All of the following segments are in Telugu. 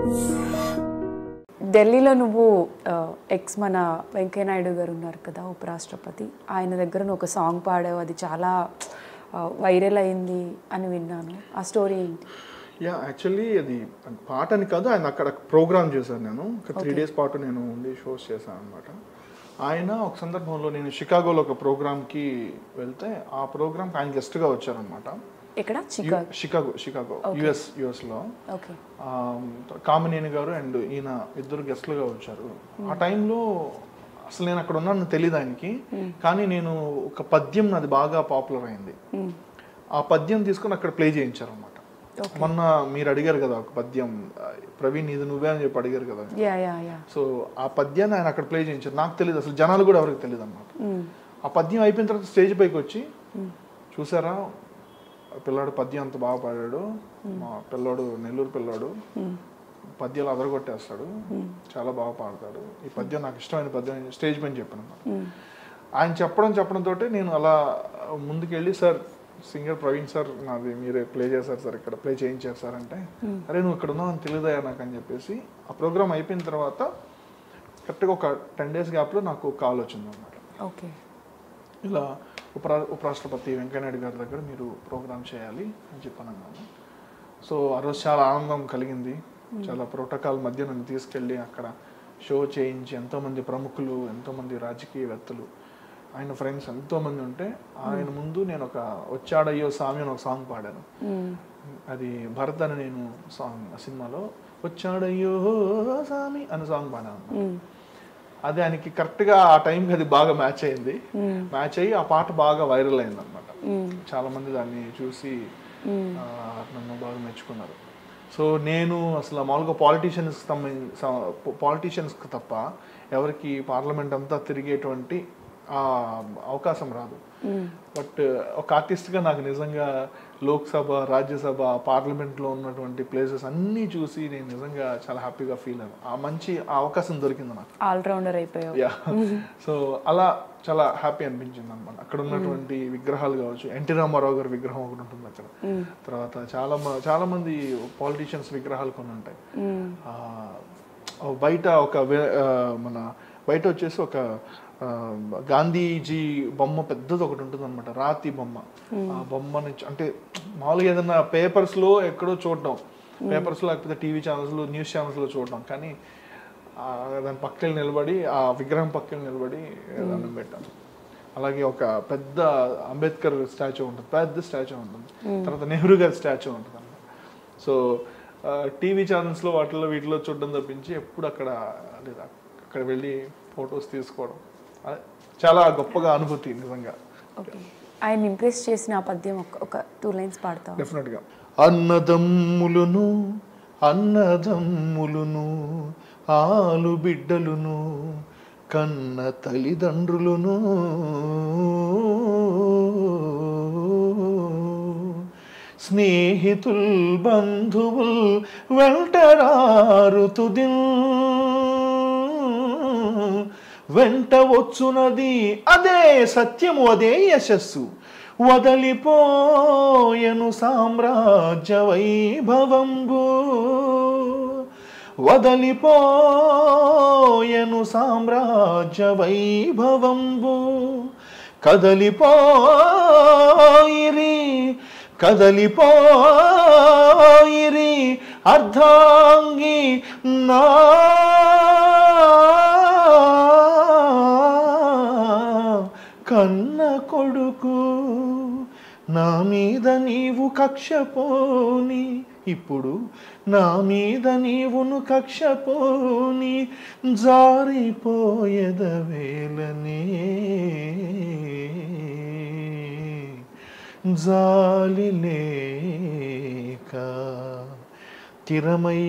ఢిల్లీలో నువ్వు ఎక్స్ మన వెంకయ్యనాయుడు గారు ఉన్నారు కదా ఉపరాష్ట్రపతి ఆయన దగ్గర నువ్వు ఒక సాంగ్ పాడావు అది చాలా వైరల్ అయింది అని విన్నాను ఆ స్టోరీ ఏంటి యా యాక్చువల్లీ అది పాట అని కాదు ఆయన అక్కడ ప్రోగ్రామ్ చేశాను నేను ఒక త్రీ డేస్ పాటు నేను ఉండి షోస్ చేశాను అనమాట ఆయన ఒక సందర్భంలో నేను షికాగోలో ఒక ప్రోగ్రామ్కి వెళ్తే ఆ ప్రోగ్రామ్కి ఆయన గెస్ట్గా వచ్చారనమాట ఎక్కడ చికా షికాగో షికాగో యుఎస్ యుఎస్లో ఓకే కామినేని గారు అండ్ ఈయన ఇద్దరు గెస్ట్లుగా వచ్చారు ఆ టైంలో అసలు నేను అక్కడ ఉన్నాను తెలియదు ఆయనకి కానీ నేను ఒక పద్యం నాది బాగా పాపులర్ అయింది ఆ పద్యం తీసుకొని అక్కడ ప్లే చేయించారు అనమాట మొన్న మీరు అడిగారు కదా ఒక పద్యం ఆ, ప్రవీణ్ ఇది నువ్వే అని చెప్పి అడిగారు కదా యా యా యా సో ఆ పద్యాన్ని ఆయన అక్కడ ప్లే చేయించారు నాకు తెలియదు అసలు జనాలు కూడా ఎవరికి తెలియదు అనమాట ఆ పద్యం అయిపోయిన తర్వాత స్టేజ్ పైకి వచ్చి చూసారా ఆ పిల్లాడు పద్యం అంత బాగా పాడాడు మా పిల్లోడు నెల్లూరు పిల్లాడు పద్యాలు అదరగొట్టేస్తాడు చాలా బాగా పాడతాడు ఈ పద్యం నాకు ఇష్టమైన పద్యం అని స్టేజ్ పైన చెప్పాను అనమాట ఆయన చెప్పడం చెప్పడంతో నేను అలా ముందుకెళ్ళి సార్ సింగర్ ప్రవీణ్ సార్ నాది మీరే ప్లే చేశారు సార్ ఇక్కడ ప్లే చేయించారు సార్ అంటే అరే నువ్వు ఇక్కడ ఉన్నావు అని తెలియదయా నాకు అని చెప్పేసి ఆ ప్రోగ్రామ్ అయిపోయిన తర్వాత కరెక్ట్గా ఒక టెన్ డేస్ గ్యాప్లో నాకు కాల్ వచ్చింది అనమాట ఓకే ఇలా ఉపరా ఉపరాష్ట్రపతి వెంకయ్యనాయుడు గారి దగ్గర మీరు ప్రోగ్రామ్ చేయాలి అని చెప్పాను అన్నాను సో ఆ రోజు చాలా ఆనందం కలిగింది చాలా ప్రోటోకాల్ మధ్య నన్ను తీసుకెళ్ళి అక్కడ షో చేయించి ఎంతోమంది ప్రముఖులు ఎంతోమంది రాజకీయవేత్తలు ఆయన ఫ్రెండ్స్ ఎంతోమంది ఉంటే ఆయన ముందు నేను ఒక వచ్చాడయ్యో సామి అని ఒక సాంగ్ పాడాను అది భరత్ అని నేను సాంగ్ ఆ సినిమాలో వచ్చాడయ్యో సామి అని సాంగ్ పాడాను అది ఆయనకి కరెక్ట్గా ఆ టైంకి అది బాగా మ్యాచ్ అయింది మ్యాచ్ అయ్యి ఆ పాట బాగా వైరల్ అయింది అనమాట చాలా మంది దాన్ని చూసి ఆ, నన్ను బాగా మెచ్చుకున్నారు సో నేను అసలు మామూలుగా పాలిటీషియన్స్ పాలిటీషియన్స్కి తప్ప ఎవరికి పార్లమెంట్ అంతా తిరిగేటువంటి ఆ అవకాశం రాదు బట్ ఒక ఆర్టిస్ట్గా నాకు నిజంగా లోక్సభ రాజ్యసభ పార్లమెంట్లో ఉన్నటువంటి ప్లేసెస్ అన్నీ చూసి నేను నిజంగా చాలా హ్యాపీగా ఫీల్ అయ్యాను ఆ మంచి ఆ అవకాశం దొరికింది నాకు ఆల్రౌండర్ అయిపోయావు యా సో అలా చాలా హ్యాపీ అనిపించింది అనమాట అక్కడ ఉన్నటువంటి విగ్రహాలు కావచ్చు ఎన్టీ రామారావు గారి విగ్రహం ఒకటి ఉంటుంది అక్కడ తర్వాత చాలా మ- చాలా మంది పాలిటీషియన్స్ విగ్రహాలు కొన్ని ఉంటాయి ఆ, ఓ బయట ఒక వే- ఆ, మన బయట వచ్చేసి ఒక ఆ, గాంధీజీ బొమ్మ పెద్దది ఒకటి ఉంటుంది అనమాట రాతి బొమ్మ ఆ బొమ్మని చ- అంటే మామూలుగా ఏదైనా పేపర్స్ లో ఎక్కడో చూడడం పేపర్స్ లో లేకపోతే టీవీ ఛానల్స్ లో న్యూస్ ఛానల్స్ లో చూడడం కానీ ఆ దాని పక్కన నిలబడి ఆ విగ్రహం పక్కన నిలబడి దండం పెట్టాను అలాగే ఒక పెద్ద అంబేద్కర్ స్టాచ్యూ ఉంటుంది పెద్ద స్టాచ్యూ ఉంటుంది తర్వాత నెహ్రూ గారి స్టాచ్యూ ఉంటుంది అన్నమాట సో టీవీ ఛానల్స్లో వాటిలో వీటిలో చూడడం తప్పించి ఎప్పుడు అక్కడ లేదా అక్కడ వెళ్ళి ఫొటోస్ తీసుకోవడం అదే చాలా గొప్పగా అనుభూతి నిజంగా ఓకే ఆయన ఇంప్రెస్ చేసిన ఆ పద్యం ఒక- ఒక టూ లైన్స్ పాడతావు డెఫినెట్గా అన్నదమ్ములును అన్నదమ్ములును ఆలు బిడ్డలును కన్న తల్లిదండ్రులును స్నేహితుల్ బంధువుల్ వెంటరారు తుదిన్ వెంట వచ్చునది అదే సత్యము అదే యశస్సు వదలిపోయను సామ్రాజ్య వైభవంబు వదలిపోయను సామ్రాజ్య వైభవంబు కదలిపోయిరి కదలిపోయిరి అర్ధాంగి నా కన్న కొడుకు నా మీద నీవు కక్ష పోని ఇప్పుడు నా మీద నీవును కక్ష పోని జారిపోయేదవేలనే జాలి లేక తిరమై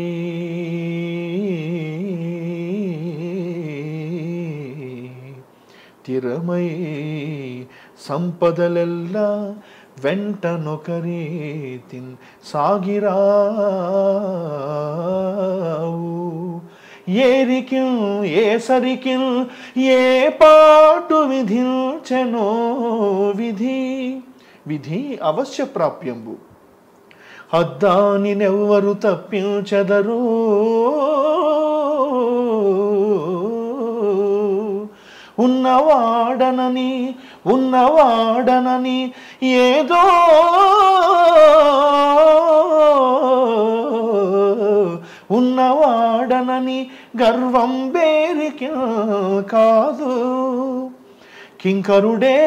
తిరమై సంపదలెల్లా వెంటనొకరీతిన్ సాగిరావు ఏరికిల్ ఏసరికిల్ ఏ పాటు విధించెనో విధి విధి అవశ్య ప్రాప్యంబు అద్దాని నెవ్వరు తప్పించెదరు ఉన్నవాడనని ఉన్నవాడనని ఏదో ఉన్నవాడనని గర్వం బేరికి కాదు కింకరుడే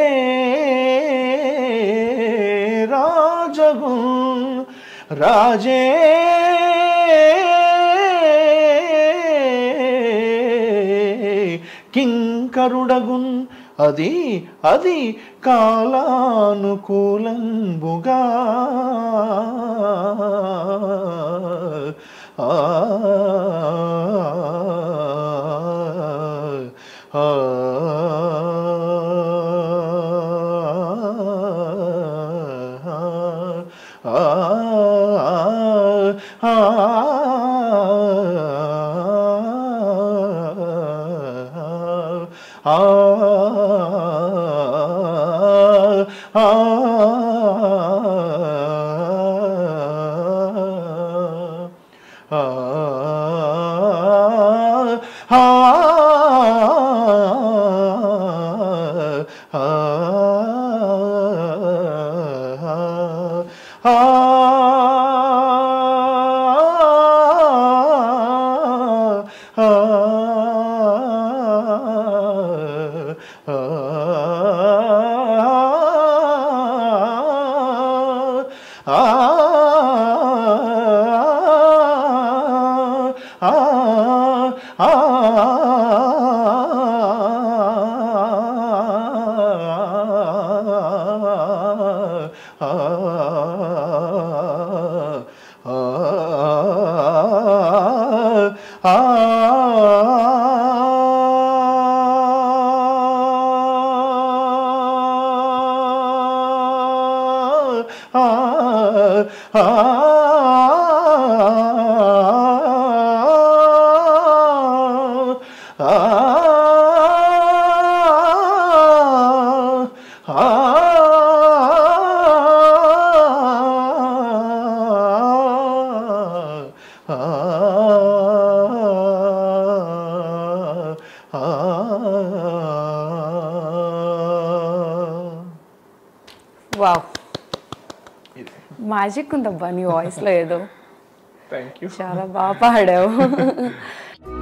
రాజగు రాజే కింకరుడగున్ అది అది కాలానుకూలంబుగా ఆ ఆ వావ్ మ్యాజిక్ ఉందబ్బా నీ వాయిస్లో ఏదో థ్యాంక్ యూ చాలా బాగా పాడావు